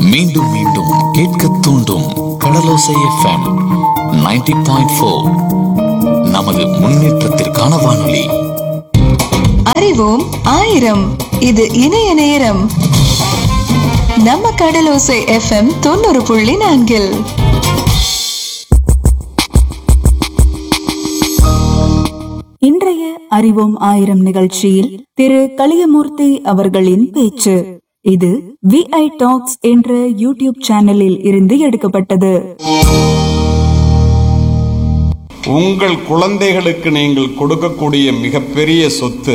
மீண்டும் மீண்டும் கேட்க தூண்டும் கடலோசை எஃப்எம் 90.4 பாயிண்ட் ஃபோர் நமது முன்னேற்றத்திற்கான வானொலி அறிவோம் ஆயிரம் இது இணைய நேரம் நம்ம கடலோசை எஃப்எம் தொண்ணூறு புள்ளி நான்கில் இன்றைய அறிவோம் ஆயிரம் நிகழ்ச்சியில் திரு கலியமூர்த்தி அவர்களின் பேச்சு இது விஐ டாக்ஸ் என்ற யூடியூப் சேனலில் இருந்து எடுக்கப்பட்டது உங்கள் குழந்தைகளுக்கு நீங்கள் கொடுக்கக்கூடிய மிகப்பெரிய சொத்து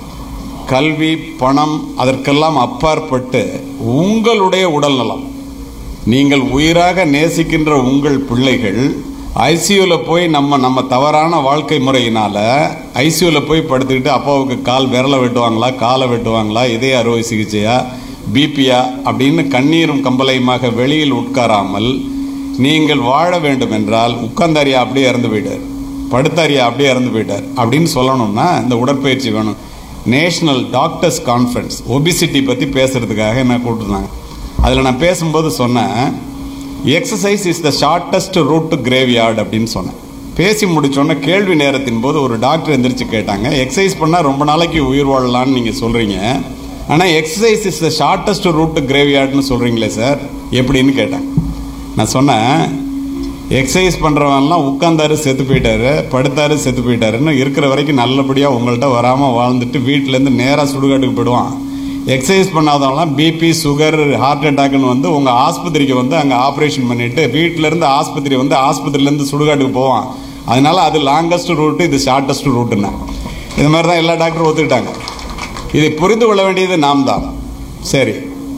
கல்வி பணம் அதற்கெல்லாம் அப்பாற்பட்டு உங்களுடைய உடல்நலம் நீங்கள் உயிராக நேசிக்கின்ற உங்கள் பிள்ளைகள் ஐசியூவில் போய் நம்ம நம்ம தவறான வாழ்க்கை முறையினால ஐசியூவில் போய் படுத்துக்கிட்டு அப்பாவுக்கு கால் விரலை வெட்டுவாங்களா காலை வெட்டுவாங்களா இதய அறுவை சிகிச்சையா பிபியா அப்படின்னு கண்ணீரும் கம்பளையுமாக வெளியில் உட்காராமல் நீங்கள் வாழ வேண்டும் என்றால் உட்கார்ந்தாரியா அப்படியே இறந்து போயிட்டார் படுத்தாரியா அப்படியே இறந்து போயிட்டார் அப்படின்னு சொல்லணும்னா இந்த உடற்பயிற்சி வேணும் நேஷனல் டாக்டர்ஸ் கான்ஃபரன்ஸ் ஒபிசிட்டி பற்றி பேசுறதுக்காக என்ன கூப்பிட்டுருந்தாங்க அதில் நான் பேசும்போது சொன்னேன் exercise is the shortest route to graveyard அப்படின்னு சொன்னேன் பேசி முடிச்சோன்னே கேள்வி நேரத்தின் போது ஒரு டாக்டர் எந்திரிச்சு கேட்டாங்க எக்ஸசைஸ் பண்ணால் ரொம்ப நாளைக்கு உயிர் வாழலாம்னு நீங்கள் சொல்கிறீங்க ஆனால் exercise is the shortest route to கிரேவ்யார்டுன்னு சொல்கிறீங்களே சார் எப்படின்னு கேட்டேன் நான் சொன்னேன் எக்ஸசைஸ் பண்ணுறவன்லாம் உட்காந்தாரு செத்து போயிட்டாரு படுத்தாரு செத்து போயிட்டாருன்னு இருக்கிற வரைக்கும் நல்லபடியாக உங்கள்கிட்ட வராமல் வாழ்ந்துட்டு வீட்டிலேருந்து நேராக சுடுகாட்டுக்கு போயிடுவான் எக்ஸசைஸ் பண்ணாதவங்களாம் பிபி சுகர் ஹார்ட் அட்டாக்னு வந்து உங்கள் ஆஸ்பத்திரிக்கு வந்து அங்கே ஆப்ரேஷன் பண்ணிட்டு வீட்டிலேருந்து ஆஸ்பத்திரி வந்து ஆஸ்பத்திரியிலேருந்து சுடுகாட்டுக்கு போவான் அதனால அது லாங்கஸ்ட் ரூட்டு இது ஷார்ட்டஸ்ட் ரூட்டுன்னு இது மாதிரி தான் எல்லா டாக்டரும் ஒத்துக்கிட்டாங்க இதை புரிந்து கொள்ள வேண்டியது நாம் தான் சரி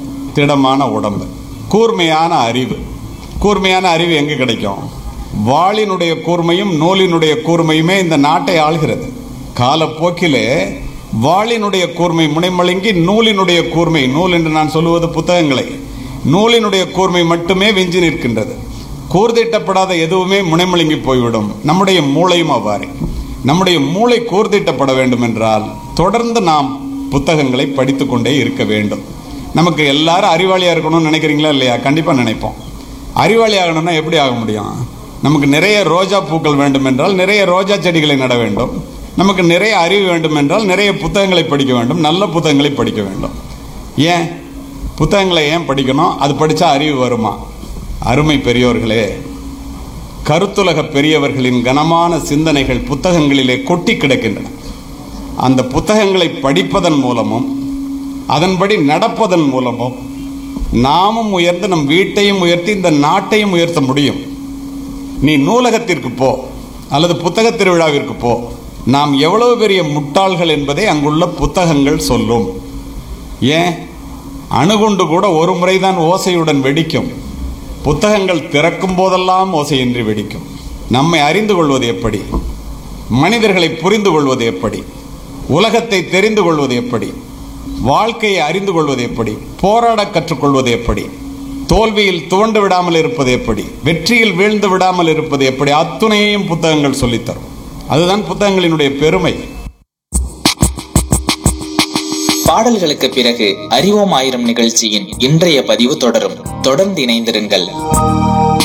திடமான உடம்பு கூர்மையான அறிவு கூர்மையான அறிவு எங்கே கிடைக்கும் வாளினுடைய கூர்மையும் நூலினுடைய கூர்மையுமே இந்த நாட்டை ஆள்கிறது காலப்போக்கிலே வாளினுடைய கூர்மை முனைமழுங்கி நூலினுடைய கூர்மை நூல் என்று நான் சொல்லுவது புத்தகங்களை நூலினுடைய கூர்மை மட்டுமே வெஞ்சி நிற்கின்றது கூர்திட்டப்படாத எதுவுமே முனைமழுங்கி போய்விடும் நம்முடைய மூளையும் அவ்வாறே நம்முடைய மூளை கூர்திட்டப்பட வேண்டும் என்றால் தொடர்ந்து நாம் புத்தகங்களை படித்துக் கொண்டே இருக்க வேண்டும் நமக்கு எல்லாரும் அறிவாளியா இருக்கணும்னு நினைக்கிறீங்களா இல்லையா கண்டிப்பா நினைப்போம் அறிவாளி ஆகணும்னா எப்படி ஆக முடியும் நமக்கு நிறைய ரோஜா பூக்கள் வேண்டும் என்றால் நிறைய ரோஜா செடிகளை நட வேண்டும் நமக்கு நிறைய அறிவு வேண்டும் என்றால் நிறைய புத்தகங்களை படிக்க வேண்டும் நல்ல புத்தகங்களை படிக்க வேண்டும் ஏன் புத்தகங்களை ஏன் படிக்கணும் அது படித்தா அறிவு வருமா அருமை பெரியோர்களே கருத்துலக பெரியவர்களின் கனமான சிந்தனைகள் புத்தகங்களிலே கொட்டி கிடக்கின்றன அந்த புத்தகங்களை படிப்பதன் மூலமும் அதன்படி நடப்பதன் மூலமும் நாமும் உயர்ந்து நம் வீட்டையும் உயர்த்தி இந்த நாட்டையும் உயர்த்த முடியும் நீ நூலகத்திற்கு போ அல்லது புத்தக திருவிழாவிற்கு போ நாம் எவ்வளவு பெரிய முட்டாள்கள் என்பதை அங்குள்ள புத்தகங்கள் சொல்லும் ஏன் அணுகுண்டு கூட ஒரு முறைதான் ஓசையுடன் வெடிக்கும் புத்தகங்கள் திறக்கும் போதெல்லாம் ஓசையின்றி வெடிக்கும் நம்மை அறிந்து கொள்வது எப்படி மனிதர்களை புரிந்து கொள்வது எப்படி உலகத்தை தெரிந்து கொள்வது எப்படி வாழ்க்கையை அறிந்து கொள்வது எப்படி போராட கற்றுக்கொள்வது எப்படி தோல்வியில் துவண்டு விடாமல் இருப்பது எப்படி வெற்றியில் வீழ்ந்து விடாமல் இருப்பது எப்படி அத்துணையையும் புத்தகங்கள் சொல்லித்தரும் அதுதான் புத்தகங்களினுடைய பெருமை பாடல்களுக்கு பிறகு அறிவோம் ஆயிரம் நிகழ்ச்சியின் இன்றைய பதிவு தொடரும் தொடர்ந்து இணைந்திருங்கள்